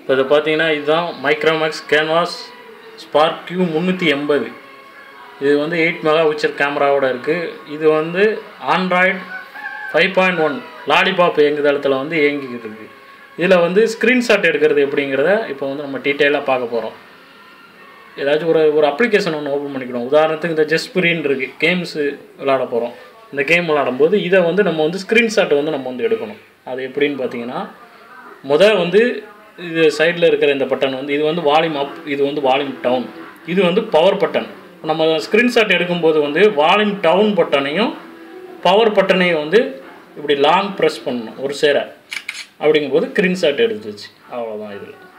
இப்போ இதை பார்த்தீங்கன்னா இதுதான் மைக்ரோமேக்ஸ் கேன்வாஸ் ஸ்பார்க் கியூ முந்நூற்றி எண்பது இது வந்து எயிட் மெகா பிக்சர் கேமராவோட இருக்குது இது வந்து Android five point one Lollipop இயங்குதளத்தில் வந்து இயங்கிக்கிட்டு இருக்குது இதில் வந்து ஸ்க்ரீன்ஷாட் எடுக்கிறது எப்படிங்கிறத இப்போ வந்து நம்ம டீட்டெயிலாக பார்க்க போகிறோம் ஏதாச்சும் ஒரு ஒரு அப்ளிகேஷன் ஒன்று ஓப்பன் பண்ணிக்கணும் உதாரணத்துக்கு இந்த ஜெஸ்பிரின்னு இருக்குது கேம்ஸு விளாட போகிறோம் இந்த கேம் விளாடும்போது இதை வந்து நம்ம வந்து ஸ்க்ரீன்ஷாட் வந்து நம்ம வந்து எடுக்கணும் அது எப்படின்னு பார்த்தீங்கன்னா முதல் வந்து இது சைடில் இருக்கிற இந்த பட்டன் வந்து இது வந்து வால்யூம் அப் இது வந்து வால்யூம் டவுன் இது வந்து பவர் பட்டன் நம்ம ஸ்க்ரீன்ஷாட் எடுக்கும்போது வந்து வால்யூம் டவுன் பட்டனையும் பவர் பட்டனையும் வந்து இப்படி லாங் ப்ரெஸ் பண்ணணும் ஒரு சேர அப்படிங்கும்போது ஸ்க்ரீன்ஷாட் எடுத்துச்சு அவ்வளோதான் இதில்